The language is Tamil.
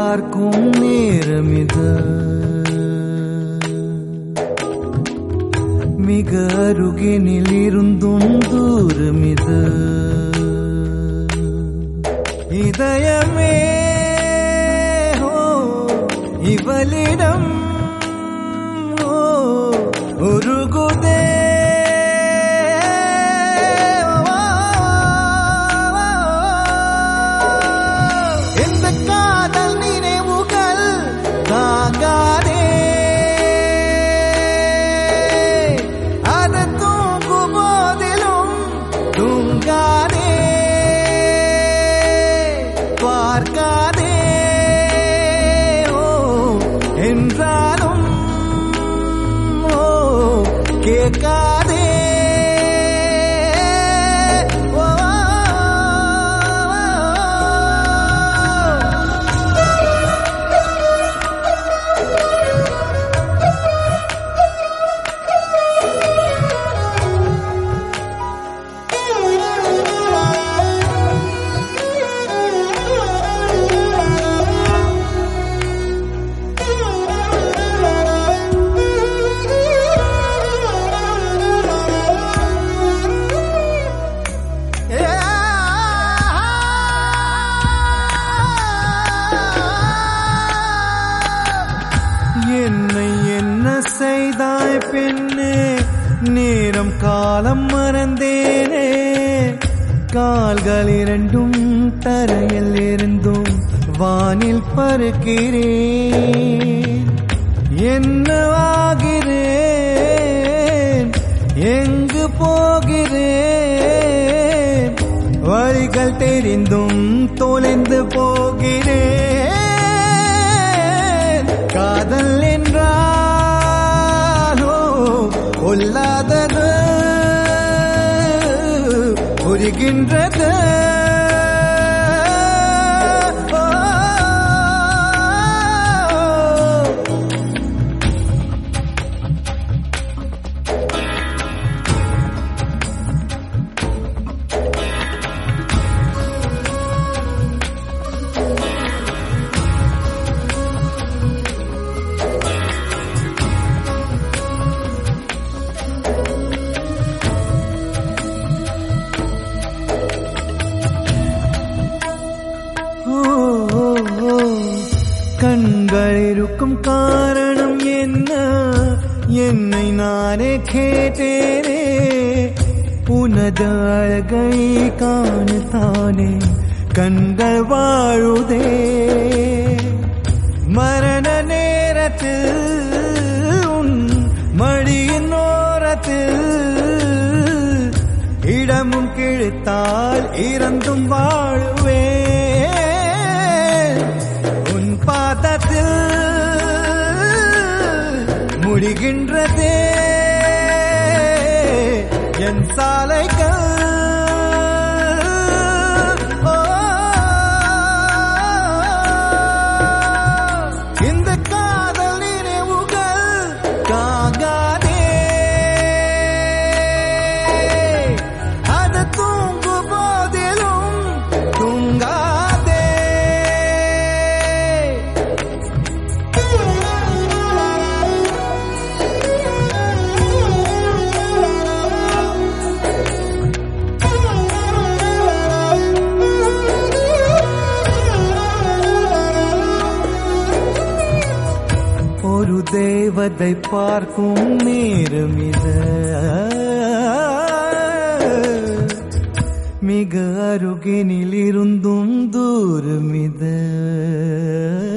பார்க்கும் நேரம் இது மிக அருகினில் இருந்தும் தூரம் இது இதயமே ஓ இவளிடம் ஓ உருகுதே இந்த காதல் நினைவுகள் தாங்காதே அது தூங்கும் போதிலும் தூங்காதே பார்க்காதே ஓ என்றாலும் ஓ கேட்காதே ஓ என்னை என்ன செய்தாய் பெண்ணே நேரம் காலம் மறந்தேனே கால்கள் இரண்டும் தரையில் இருந்தும் வானில் பறக்கிறேன் என்ன ஆகிறேன் எங்கு போகிறேன் வழிகள் தெரிந்தும் தொலைந்து போகிறேன் காதல் என்றாலோ கொல்லாதது புரிகின்றது ஓ ஓ, ஓ, ஓ. கண்கள் இருக்கும் காரணம் என்ன என்னை நானே கேட்டேனே உனது அழகை காணத்தானே கண்கள் வாழுதே மரண நேரத்தில் உன் மடியின் ஓரத்தில் இடமும் கிழித்தால் இறந்தும் வாழுவே உன் பாதத்தில் முடிகின்றதே என் சாலைகள் ஓ, இந்த காதல் நினைவுகள் காகாதே அது தூங்கும் போதிலும் தூங்காதே ஒரு தேவதை பார்க்கும் நேரம் இது மிக அருகினில் இருந்தும் தூரம் இது